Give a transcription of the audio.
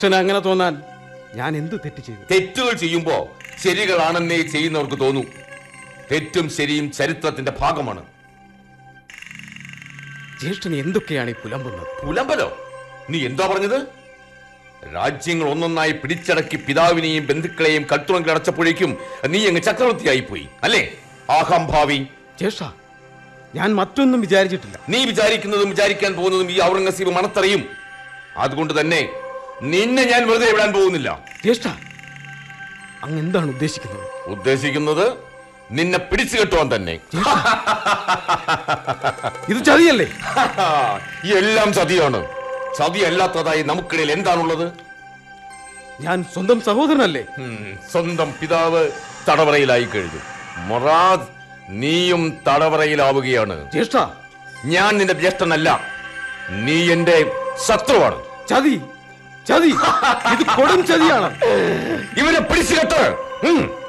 അച്ഛന് അങ്ങനെ തോന്നാൻ ഞാൻ എന്ത് തെറ്റ് ചെയ്തു തെറ്റുകൾ ചെയ്യുമ്പോ ശരികളാണെന്നേ ചെയ്യുന്നവർക്ക് തോന്നൂ തെറ്റും ശരിയും ചരിത്രത്തിന്റെ ഭാഗമാണ് ജ്യേഷ്ഠന് എന്തൊക്കെയാണ് ഈ പുലമ്പുന്നത് പുലമ്പലോ നീ എന്താ പറഞ്ഞത് രാജ്യങ്ങൾ ഒന്നൊന്നായി പിടിച്ചടക്കി പിതാവിനെയും ബന്ധുക്കളെയും കൽത്തുറങ്കിൽ അടച്ചപ്പോഴേക്കും നീ അങ്ങ് ചക്രവർത്തിയായി പോയി അല്ലേ ആഹംഭാവി ജ്യേഷ്ഠ ഞാൻ മറ്റൊന്നും വിചാരിച്ചിട്ടില്ല നീ വിചാരിക്കുന്നതും വിചാരിക്കാൻ പോകുന്നതും ഈ ഔറംഗസീബ് മണത്തറിയും അതുകൊണ്ട് തന്നെ നിന്നെ ഞാൻ വെറുതെ വിടാൻ പോകുന്നില്ല ജ്യേഷ്ഠ അങ്ങ് എന്താണ് ഉദ്ദേശിക്കുന്നത് ഉദ്ദേശിക്കുന്നത് നിന്നെ പിടിച്ചു കെട്ടുവാൻ തന്നെ ഇത് ചതിയല്ലേ എല്ലാം ചതിയാണ് ചതിയല്ലാത്തതായി നമുക്കിടയിൽ എന്താണുള്ളത് ഞാൻ സ്വന്തം സഹോദരനല്ലേ ഉം, സ്വന്തം പിതാവ് തടവറയിലായി കഴിഞ്ഞു മൊറാദ് നീയും തടവറയിലാവുകയാണ് ജ്യേഷ്ഠ ഞാൻ നിന്റെ ജ്യേഷ്ഠനല്ല നീ എന്റെ ശത്രുവാണ് ചതി ചതി ഇത് കൊടും ചതിയാണ് ഇവനെ പിടിച്ചു കെട്ട് ഉം.